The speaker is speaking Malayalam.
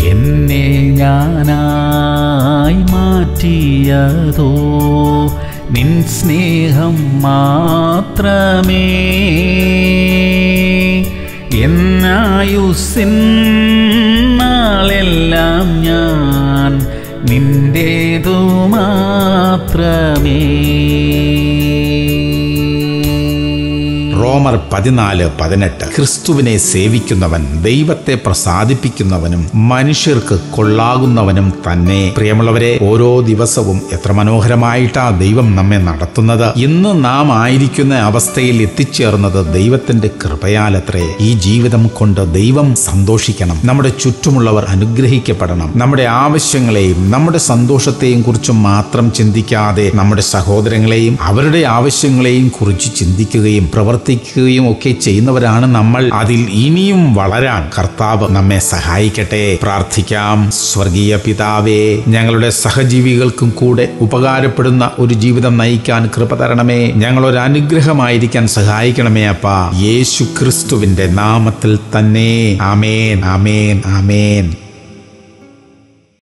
എന്നെ ഞാനായി മാറ്റിയതോ നിൻ സ്നേഹം മാത്രമേ എന്നായുസിൻ നാളെല്ലാം ഞാൻ നിന്റേതു മാത്രമേ റോമർ പതിനാല് പതിനെട്ട് ക്രിസ്തുവിനെ സേവിക്കുന്നവൻ ദൈവത്തെ പ്രസാദിപ്പിക്കുന്നവനും മനുഷ്യർക്ക് കൊള്ളാകുന്നവനും തന്നെ പ്രിയമുള്ളവരെ ഓരോ ദിവസവും എത്ര മനോഹരമായിട്ടാ ദൈവം നമ്മെ നടത്തുന്നത് ഇന്ന് നാം ആയിരിക്കുന്ന അവസ്ഥയിൽ എത്തിച്ചേർന്നത് ദൈവത്തിന്റെ കൃപയാലത്രേ ഈ ജീവിതം കൊണ്ട് ദൈവം സന്തോഷിക്കണം നമ്മുടെ ചുറ്റുമുള്ളവർ അനുഗ്രഹിക്കപ്പെടണം നമ്മുടെ ആവശ്യങ്ങളെയും നമ്മുടെ സന്തോഷത്തെയും കുറിച്ച് മാത്രം ചിന്തിക്കാതെ നമ്മുടെ സഹോദരങ്ങളെയും അവരുടെ ആവശ്യങ്ങളെയും കുറിച്ച് ചിന്തിക്കുകയും പ്രവർത്തിക്കുകയും ഒക്കെ ചെയ്യുന്നവരാണ് നമ്മൾ അതിൽ ഇനിയും വളരാൻ കർത്താവ് നമ്മെ സഹായിക്കട്ടെ പ്രാർത്ഥിക്കാം സ്വർഗീയ പിതാവേ ഞങ്ങളുടെ സഹജീവികൾക്കും കൂടെ ഉപകാരപ്പെടുന്ന ഒരു ജീവിതം നയിക്കാൻ കൃപ തരണമേ ഞങ്ങളൊരു അനുഗ്രഹമായിരിക്കാൻ സഹായിക്കണമേ അപ്പ യേശു ക്രിസ്തുവിന്റെ നാമത്തിൽ തന്നെ ആമേൻ ആമേൻ ആമേൻ